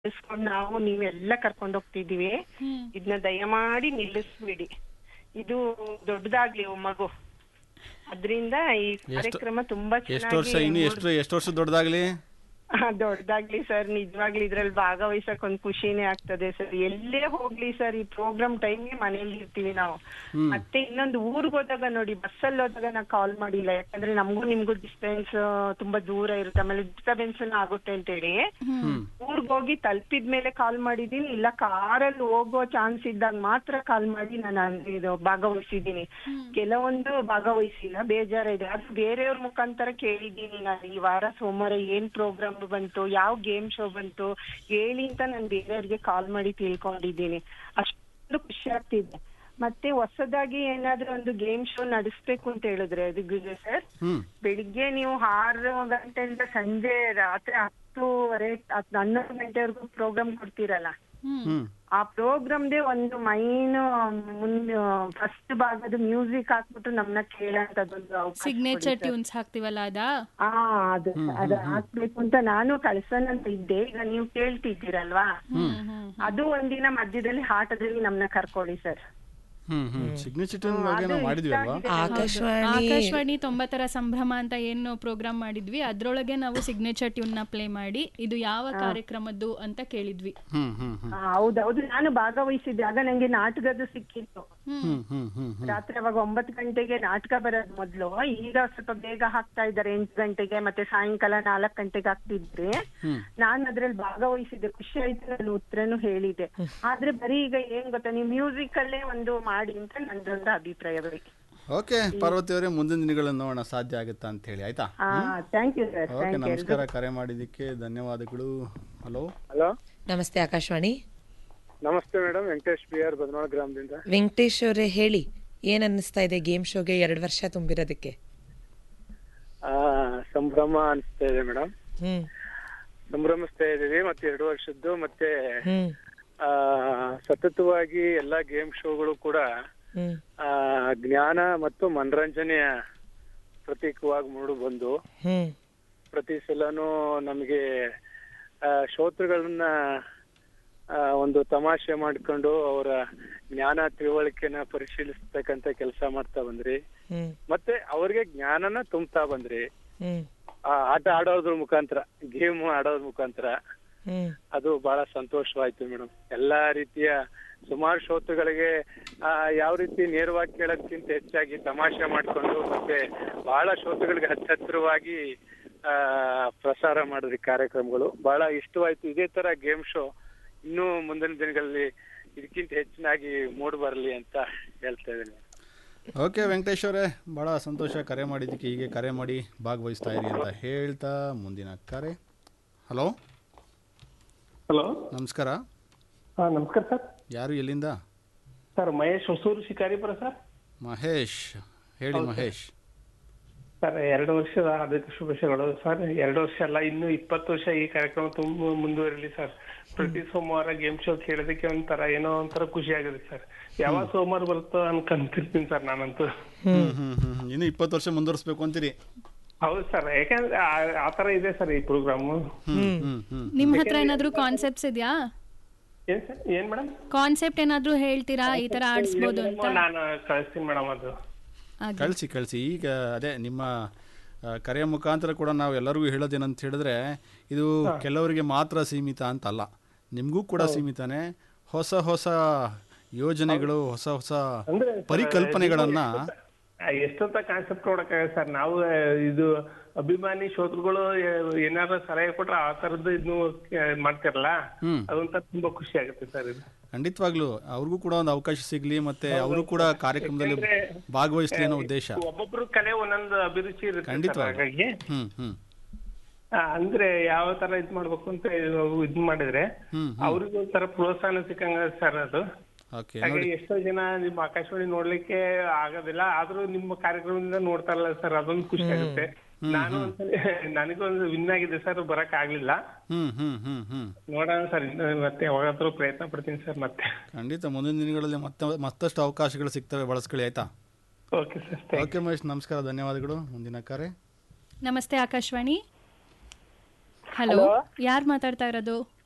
ನಿಲ್ಲಿಸ್ಕೊಂಡು ನಾವು ನೀವೆಲ್ಲ ಕರ್ಕೊಂಡು ಹೋಗ್ತಿದೀವಿ ಹ್ಮ್ ಇದನ್ನ ದಯಮಾಡಿ ನಿಲ್ಲಿಸ್ಬಿಡಿ ಇದು ದೊಡ್ಡದಾಗ್ಲಿ ಮಗು ಅದ್ರಿಂದ ಈ ಕಾರ್ಯಕ್ರಮ ತುಂಬಾ ಎಷ್ಟು ವರ್ಷ ಚೆನ್ನಾಗಿ ಇನ್ನು ಎಷ್ಟು ಎಷ್ಟು ವರ್ಷ ದೊಡ್ಡದಾಗ್ಲಿ ಹಾ, ದೊಡ್ಡದಾಗ್ಲಿ ಸರ್ ನಿಜವಾಗ್ಲಿ ಇದ್ರಲ್ಲಿ ಭಾಗವಹಿಸಕ್ ಒಂದ್ ಖುಷಿನೇ ಆಗ್ತದೆ ಸರ್ ಎಲ್ಲೇ ಹೋಗ್ಲಿ ಸರ್ ಈ ಪ್ರೋಗ್ರಾಮ್ ಟೈಮ್ಗೆ ಮನೇಲಿ ಇರ್ತೀವಿ ನಾವು ಮತ್ತೆ ಇನ್ನೊಂದು ಊರ್ಗ್ ಹೋದಾಗ ನೋಡಿ ಬಸ್ಸಲ್ಲಿ ಹೋದಾಗ ನಾ ಕಾಲ್ ಮಾಡಿಲ್ಲ ಯಾಕಂದ್ರೆ ನಮಗೂ ನಿಮ್ಗೂ ಡಿಸ್ಟೆನ್ಸ್ ತುಂಬಾ ದೂರ ಇರುತ್ತೆ ಆಮೇಲೆ ಡಿಸ್ಟರ್ಬೆನ್ಸ್ ಆಗುತ್ತೆ ಅಂತೇಳಿ ಊರ್ಗ್ ಹೋಗಿ ತಲುಪಿದ ಮೇಲೆ ಕಾಲ್ ಮಾಡಿದೀನಿ ಇಲ್ಲ ಕಾರಲ್ಲಿ ಹೋಗೋ ಚಾನ್ಸ್ ಇದ್ದಾಗ ಮಾತ್ರ ಕಾಲ್ ಮಾಡಿ ನಾನು ಅನ್- ಇದು ಭಾಗವಹಿಸಿದೀನಿ ಕೆಲವೊಂದು ಭಾಗವಹಿಸಿಲ್ಲ ಬೇಜಾರಿದೆ ಅದು ಬೇರೆಯವ್ರ ಮುಖಾಂತರ ಕೇಳಿದ್ದೀನಿ ನಾನು ಈ ವಾರ ಸೋಮವಾರ ಏನ್ ಪ್ರೋಗ್ರಾಮ್ ಬಂತು ಯಾವ ಗೇಮ್ ಶೋ ಬಂತು ಹೇಳಿ ಅಂತ ನಾನು ಬೇರೆಯವ್ರಿಗೆ ಕಾಲ್ ಮಾಡಿ ತಿಳ್ಕೊಂಡಿದ್ದೀನಿ ಅಷ್ಟು ಖುಷಿ ಆಗ್ತಿದೆ ಮತ್ತೆ ಹೊಸದಾಗಿ ಏನಾದ್ರೂ ಒಂದು ಗೇಮ್ ಶೋ ನಡೆಸ್ಬೇಕು ಅಂತ ಹೇಳಿದ್ರೆ ಅದು ಸರ್ ಹ್ಮ್ ಬೆಳಿಗ್ಗೆ ನೀವು ಆರು ಗಂಟೆಯಿಂದ ಸಂಜೆ ರಾತ್ರಿ ಹತ್ತೂವರೆ ಹತ್- ಹನ್ನೊಂದು ಗಂಟೆವರೆಗೂ ಪ್ರೋಗ್ರಾಮ್ ಕೊಡ್ತೀರಲ್ಲ ಹ್ಮ್ ಹ್ಮ್ ಆ ಪ್ರೋಗ್ರಾಮ್ದೇ ಒಂದು ಮೈನ್ ಮುಂದೆ ಫಸ್ಟ್ ಭಾಗದ ಮ್ಯೂಸಿಕ್ ಹಾಕ್ಬಿಟ್ಟು ನಮ್ನ ಕೇಳೋಂಥದ್ದೊಂದು ಅವಕಾಶ ಸಿಗ್ನೇಚರ್ ಕೊಡಿ sir. ಟ್ಯೂನ್ಸ್ ಹಾಕ್ತಿವಲ್ಲ ಅದಾ ಆ ಅದು ಅದು ಹಾಕ್ಬೇಕು ಅಂತ ನಾನು ಕಳ್ಸೋಣ ಅಂತ ಇದ್ದೆ ಈಗ ನೀವು ಕೇಳ್ತಿದ್ದೀರಲ್ವಾ ಹ್ಮ್ ಹ್ಮ್ ಅದು ಒಂದಿನ ಮಧ್ಯದಲ್ಲಿ ಆಟದಲ್ಲಿ ನಮ್ನ ಕರ್ಕೊಳ್ಳಿ ಸರ್ ಹ್ಮ್ ಹ್ಮ್ ಸಿಗ್ನೇಚರ್ ಟ್ಯೂನ್ ಬಗ್ಗೆ ನಾವು ಮಾಡಿದ್ವಿ ಅಲ್ವಾ ಆಕಾಶವಾಣಿ ಆಕಾಶವಾಣಿ ತೊಂಬತ್ತರ ಸಂಭ್ರಮ ಅಂತ ಏನು ಪ್ರೋಗ್ರಾಮ್ ಮಾಡಿದ್ವಿ ಅದ್ರೊಳಗೆ ನಾವು ಸಿಗ್ನೇಚರ್ ಟ್ಯೂನ್ ನ ಪ್ಲೇ ಮಾಡಿ ಇದು ಯಾವ ಕಾರ್ಯಕ್ರಮದ್ದು ಅಂತ ಕೇಳಿದ್ವಿ ಹ್ಮ್ ಹ್ಮ್ ಹ್ಮ್ ಆ, ಹೌದೌದು ನಾನು ಭಾಗವಹಿಸಿದ್ದೆ ಆಗ ನಂಗೆ ನಾಟಕದ್ದು ಸಿಕ್ಕಿತ್ತು ಹ್ಮ್ ಹ್ಮ್ ಹ್ಮ್ ಹ್ಮ್ ರಾತ್ರಿ ಅವಾಗ ಒಂಬತ್ತು ಗಂಟೆಗೆ ನಾಟಕ ಬರೋದು ಮೊದ್ಲು ಈಗ ಸ್ವಲ್ಪ ಬೇಗ ಹಾಕ್ತಾ ಇದ್ದಾರೆ ಎಂಟು ಗಂಟೆಗೆ ಮತ್ತೆ ಸಾಯಂಕಾಲ ನಾಲ್ಕು ಗಂಟೆಗೆ ಹಾಕ್ತಿದ್ರಿ ನಾನ್ ಅದ್ರಲ್ಲಿ ಭಾಗವಹಿಸಿದ್ದೆ ಖುಷಿ ಆಯ್ತು ನಾನು ಉತ್ತರನು ಹೇಳಿದೆ ಆದ್ರೆ ಬರೀ ಈಗ ಏನ್ ಗೊತ್ತಾ ನೀವು ಮ್ಯೂಸಿಕ್ ಅಲ್ಲೇ ಒಂದು ಮಾಡಿ ಅಂತ ನಂದೊಂದು ಅಭಿಪ್ರಾಯ ಬರೀ ಓಕೆ ಪಾರ್ವತಿ ಅವರೇ ಮುಂದಿನ ದಿನಗಳಲ್ಲಿ ನೋಡೋಣ ಸಾಧ್ಯ ಆಗುತ್ತಾ ಅಂತ ಹೇಳಿ ಆಯ್ತಾ ಹಾ thank you sir okay thank you ನಮಸ್ಕಾರ ಕರೆ ಮಾಡಿದ್ದಕ್ಕೆ ಧನ್ಯವಾದಗಳು ಹಲೋ ಹಲೋ ನಮಸ್ತೆ ಆಕಾಶವಾಣಿ ನಮಸ್ತೆ madam Venkatesh B R Badanal ಗ್ರಾಮದಿಂದ ವೆಂಕಟೇಶ್ ಅವರೇ ಹೇಳಿ ಏನ್ ಅನ್ನಿಸ್ತಾ ಇದೆ ಗೇಮ್ ಶೋಗೆ ಎರಡು ವರ್ಷ ತುಂಬಿರೋದಕ್ಕೆ ಆ, ಸಂಭ್ರಮ ಅನಿಸ್ತಾ ಇದೆ ಮೇಡಮ್ ಹ್ಮ್ ಸಂಭ್ರಮಿಸ್ತಾ ಇದೀವಿ ಮತ್ತೆ ಎರಡು ವರ್ಷದ್ದು ಮತ್ತೆ ಹ್ಮ್ ಆ, ಸತತವಾಗಿ ಎಲ್ಲಾ ಗೇಮ್ ಶೋಗಳು ಕೂಡ ಹ್ಮ್ ಆ, ಜ್ಞಾನ ಮತ್ತು ಮನರಂಜನೆಯ ಪ್ರತೀಕವಾಗಿ ಮೂಡು ಬಂದು ಹ್ಮ್ ಪ್ರತಿ ಸಲನೂ ನಮಗೆ ಶ್ರೋತೃಗಳನ್ನ ಆ, ಒಂದು ತಮಾಷೆ ಮಾಡ್ಕೊಂಡು ಅವರ ಜ್ಞಾನ ತಿಳುವಳಿಕೆನ ಪರಿಶೀಲಿಸ್ತಕ್ಕಂತ ಕೆಲಸ ಮಾಡ್ತಾ ಬಂದ್ರಿ ಹ್ಮ್ ಮತ್ತೆ ಅವ್ರಿಗೆ ಜ್ಞಾನನ ತುಂಬ್ತಾ ಬಂದ್ರಿ ಹ್ಮ್ ಆ ಆಟ ಆಡೋದ್ರ ಮುಖಾಂತರ ಗೇಮ್ ಆಡೋದ್ರ ಮುಖಾಂತರ ಹ್ಮ್ ಅದು ಬಹಳ ಸಂತೋಷವಾಯ್ತು ಮೇಡಮ್ ಎಲ್ಲಾ ರೀತಿಯ ಸುಮಾರು ಶ್ರೋತೃಗಳಿಗೆ ಆ ಯಾವ ರೀತಿ ನೇರವಾಗಿ ಕೇಳೋದ್ಕಿಂತ ಹೆಚ್ಚಾಗಿ ತಮಾಷೆ ಮಾಡ್ಕೊಂಡು ಮತ್ತೆ ಬಹಳ ಶ್ರೋತೃಗಳಿಗೆ ಹತ್ತಿರವಾಗಿ ಆ ಪ್ರಸಾರ ಮಾಡಿದ್ರಿ ಕಾರ್ಯಕ್ರಮಗಳು ಬಹಳ ಇಷ್ಟವಾಯ್ತು ಇದೇ ತರ ಗೇಮ್ ಶೋ ಇನ್ನೂ ಮುಂದಿನ ದಿನಗಳಲ್ಲಿ ಇದಕ್ಕಿಂತ ಹೆಚ್ಚಿನಾಗಿ ಮೂಡ್ ಬರಲಿ ಅಂತ ಹೇಳ್ತಾ ಇದ್ದೀನಿ ಓಕೆ ವೆಂಕಟೇಶ್ ಅವರೇ ಭಾಳ ಸಂತೋಷ ಕರೆ ಮಾಡಿದ್ದಕ್ಕೆ ಹೀಗೆ ಕರೆ ಮಾಡಿ ಭಾಗವಹಿಸ್ತಾ ಇರಿ ಅಂತ ಹೇಳ್ತಾ ಮುಂದಿನ ಕರೆ ಹಲೋ ಹಲೋ ನಮಸ್ಕಾರ ಹಾ ನಮಸ್ಕಾರ ಸರ್ ಯಾರು ಎಲ್ಲಿಂದ ಸರ್ ಮಹೇಶ್ ಹೊಸೂರು ಶಿಕಾರಿಪುರ ಸರ್ ಮಹೇಶ್ ಹೇಳಿ ಮಹೇಶ್ ಸರ್ ಎರಡು ವರ್ಷದ ಹಾರ್ದಿಕ ಶುಭಾಶಯಗಳು ಸರ್ ಎರಡು ವರ್ಷ ಅಲ್ಲ ಇನ್ನು ಇಪ್ಪತ್ತು ವರ್ಷ ಈ ಕಾರ್ಯಕ್ರಮ ತುಂಬ ಮುಂದುವರಿಲಿ ಸರ್ ಪ್ರತಿ ಸೋಮವಾರ ಗೇಮ್ ಶೋ ಕೇಳೋದಕ್ಕೆ ಒಂಥರ ಏನೋ ಒಂಥರ ಖುಷಿ ಆಗುತ್ತೆ ಸರ್ ಯಾವಾಗ ಸೋಮವಾರ ಬರುತ್ತೋ ಅನ್ಕೊಂತಿರ್ತೀನಿ ಸರ್ ನಾನಂತೂ ಹ್ಮ್ ಹ್ಮ್ ಹ್ಮ್ ಇನ್ನು ಇಪ್ಪತ್ತು ವರ್ಷ ಮುಂದುವರಿಸ್ಬೇಕು ಅಂತೀರಿ ಹೌದು ಸರ್ ಯಾಕಂದ್ರೆ ಆ- ಆ ತರ ಇದೆ ಸರ್ ಈ ಪ್ರೋಗ್ರಾಮ್ ಹ್ಮ್ ಹ್ಮ್ ಹ್ಮ್ ನಿಮ್ ಹತ್ರ ಏನಾದ್ರೂ ಕಾನ್ಸೆಪ್ಟ್ಸ್ ಇದೆಯಾ ಏನ್ ಸರ್ ಏನ್ ಮೇಡಮ್ ಕಾನ್ಸೆಪ್ಟ್ ಏನಾದ್ರೂ ಹೇಳ್ತೀರಾ ಈ ತರ ಆಡಿಸ್ಬೋದು ಅಂತ ನಾನು ಕಳಿಸ್ತೀನಿ ಮೇಡಮ್ ಅದು ಹಾಗೆ. ಕಳಿಸಿ ಕಳಿಸಿ ಈಗ ಅದೇ ನಿಮ್ಮ ಆ, ಕರೆಯ ಮುಖಾಂತರ ಕೂಡ ನಾವು ಎಲ್ಲರಿಗೂ ಹೇಳೋದೇನಂತ ಹೇಳಿದ್ರೆ ಇದು ಕೆಲವರಿಗೆ ಮಾತ್ರ ಸೀಮಿತ ಅಂತ ಅಲ್ಲ ನಿಮಗೂ ಕೂಡ ಸೀಮಿತನೇ ಹೊಸ ಹೊಸ ಯೋಜನೆಗಳು ಹೊಸ ಹೊಸ ಅಂದ್ರೆ ಪರಿಕಲ್ಪನೆಗಳನ್ನ ಎಷ್ಟೊತ್ತ ಕಾನ್ಸೆಪ್ಟ್ ಕೊಡಕ್ಕೆ ಸರ್ ನಾವು ಆ, ಇದು ಅಭಿಮಾನಿ ಶ್ರೋತೃಗಳು ಏನಾದ್ರು ಸಲಹೆ ಕೊಟ್ರೆ ಆ ತರದ್ದು ಇದ್ನು ಆ, ಮಾಡ್ತಿರಲ್ಲ ಹ್ಮ್. ಅದೊಂಥರ ತುಂಬಾ ಖುಷಿ ಆಗುತ್ತೆ ಸರ್ ಇದು ಖಂಡಿತವಾಗ್ಲೂ ಅವ್ರಿಗೂ ಕೂಡ ಒಂದು ಅವಕಾಶ ಸಿಗ್ಲಿ ಮತ್ತೆ ಅವರು ಕೂಡ ಕಾರ್ಯಕ್ರಮದಲ್ಲಿ ಭಾಗವಹಿಸ್ಲಿ ಅನ್ನೋ ಉದ್ದೇಶ ಒಬ್ಬೊಬ್ರು ಕಲೆ ಒಂದೊಂದು ಅಭಿರುಚಿ ಇರುತ್ತೆ ಸರ್ ಖಂಡಿತವಾಗ್ಲೂ. ಹಾಗಾಗಿ ಹ್ಮ್ ಹ್ಮ್ ಆ, ಅಂದ್ರೆ ಯಾವ ತರ ಇದ್ ಮಾಡ್ಬೇಕು ಅಂತ ಇದ್ ಮಾಡಿದ್ರೆ ಹ್ಮ್ ಅವ್ರಿಗೂ ಒಂಥರ ಪ್ರೋತ್ಸಾಹ ಸಿಕ್ಕಂಗ ಸರ್ ಅದು ಓಕೆ ಹಾಗೆ ಎಷ್ಟೋ ಜನ ನಿಮ್ಮ ಆಕಾಶವಾಣಿ ನೋಡ್ಲಿಕ್ಕೆ ಆಗೋದಿಲ್ಲ ಆದ್ರೂ ನಿಮ್ಮ ಕಾರ್ಯಕ್ರಮದಿಂದ ನೋಡ್ತಾರಲ್ಲ ಸರ್ ಅದೊಂದು ಖುಷಿ ಆಗುತ್ತೆ ನಾನು ಒಂದ್ಸಲಿ ನನಗೂ ಒಂದು ವಿನ್ ಆಗಿದೆ ಸರ್ ಬರಕ್ ಆಗ್ಲಿಲ್ಲ ಹ್ಮ್ ಹ್ಮ್ ಹ್ಮ್ ಹ್ಮ್ ನೋಡೋಣ ಸರ್ ಇನ್ನು ಮತ್ತೆ ಯಾವಾಗಾದ್ರೂ ಪ್ರಯತ್ನ ಪಡ್ತೀನಿ ಸರ್ ಮತ್ತೆ ಖಂಡಿತ ಮುಂದಿನ ದಿನಗಳಲ್ಲಿ ಮತ್ತೆ ಮತ್ತಷ್ಟು ಅವಕಾಶಗಳು ಸಿಗ್ತವೆ ಬಳಸ್ಕೊಳ್ಳಿ ಆಯ್ತಾ okay sir thank okay Mahesh ನಮಸ್ಕಾರ ಧನ್ಯವಾದಗಳು ಮುಂದಿನ ಕರೆ ನಮಸ್ತೆ ಆಕಾಶವಾಣಿ ಹಲೋ ಯಾರು ಮಾತಾಡ್ತಾ ಇರೋದು